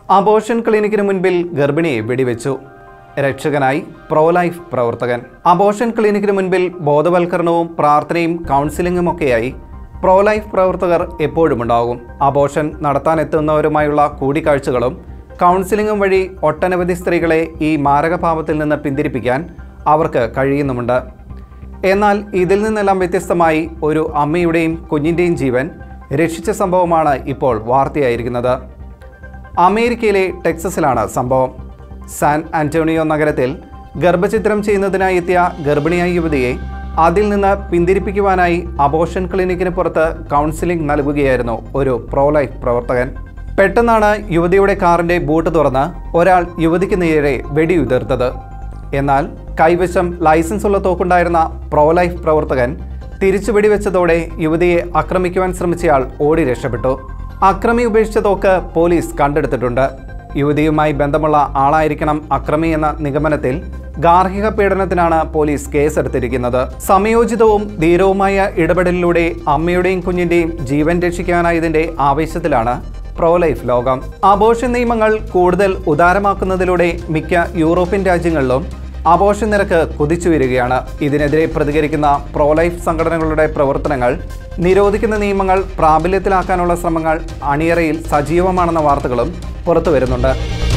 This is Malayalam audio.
അബോഷൻ ക്ലിനിക്കിന് മുൻപിൽ ഗർഭിണിയെ വെടിവെച്ചു രക്ഷകനായി പ്രോലൈഫ് പ്രവർത്തകൻ അബോഷൻ ക്ലിനിക്കിന് മുൻപിൽ ബോധവൽക്കരണവും പ്രാർത്ഥനയും കൗൺസിലിംഗും ഒക്കെയായി പ്രോലൈഫ് പ്രവർത്തകർ എപ്പോഴും ഉണ്ടാകും അബോഷൻ നടത്താനെത്തുന്നവരുമായുള്ള കൂടിക്കാഴ്ചകളും കൗൺസിലിംഗും വഴി ഒട്ടനവധി സ്ത്രീകളെ ഈ മാരകപാപത്തിൽ നിന്ന് പിന്തിരിപ്പിക്കാൻ അവർക്ക് കഴിയുന്നുമുണ്ട് എന്നാൽ ഇതിൽ നിന്നെല്ലാം വ്യത്യസ്തമായി ഒരു അമ്മയുടെയും കുഞ്ഞിൻ്റെയും ജീവൻ രക്ഷിച്ച സംഭവമാണ് ഇപ്പോൾ വാർത്തയായിരിക്കുന്നത് അമേരിക്കയിലെ ടെക്സസിലാണ് സംഭവം സാൻ ആന്റോണിയോ നഗരത്തിൽ ഗർഭചിത്രം ചെയ്യുന്നതിനായി എത്തിയ ഗർഭിണിയായ യുവതിയെ അതിൽ നിന്ന് പിന്തിരിപ്പിക്കുവാനായി അബോഷൻ ക്ലിനിക്കിന് പുറത്ത് കൗൺസിലിംഗ് നൽകുകയായിരുന്നു ഒരു പ്രോലൈഫ് പ്രവർത്തകൻ പെട്ടെന്നാണ് യുവതിയുടെ കാറിന്റെ ബൂട്ട് തുറന്ന് ഒരാൾ യുവതിക്ക് നേരെ വെടിയുതിർത്തത് എന്നാൽ കൈവശം ലൈസൻസ് ഉള്ള തോക്കുണ്ടായിരുന്ന പ്രോലൈഫ് പ്രവർത്തകൻ തിരിച്ചു വെടിവെച്ചതോടെ യുവതിയെ ആക്രമിക്കുവാൻ ശ്രമിച്ചയാൾ ഓടി രക്ഷപ്പെട്ടു അക്രമി ഉപേക്ഷിച്ച തോക്ക് പോലീസ് കണ്ടെടുത്തിട്ടുണ്ട് യുവതിയുമായി ബന്ധമുള്ള ആളായിരിക്കണം അക്രമി എന്ന നിഗമനത്തിൽ ഗാർഹിക പീഡനത്തിനാണ് പോലീസ് കേസെടുത്തിരിക്കുന്നത് സമയോചിതവും ധീരവുമായ ഇടപെടലിലൂടെ അമ്മയുടെയും കുഞ്ഞിന്റെയും ജീവൻ രക്ഷിക്കാനായതിന്റെ ആവേശത്തിലാണ് പ്രോലൈഫ് ലോകം അബോഷൻ നിയമങ്ങൾ കൂടുതൽ ഉദാരമാക്കുന്നതിലൂടെ മിക്ക യൂറോപ്യൻ രാജ്യങ്ങളിലും അബോഷൻ നിരക്ക് കുതിച്ചുയരുകയാണ് ഇതിനെതിരെ പ്രതികരിക്കുന്ന പ്രോലൈഫ് സംഘടനകളുടെ പ്രവർത്തനങ്ങൾ നിരോധിക്കുന്ന നിയമങ്ങൾ പ്രാബല്യത്തിലാക്കാനുള്ള ശ്രമങ്ങൾ അണിയറയിൽ സജീവമാണെന്ന വാർത്തകളും പുറത്തു വരുന്നുണ്ട്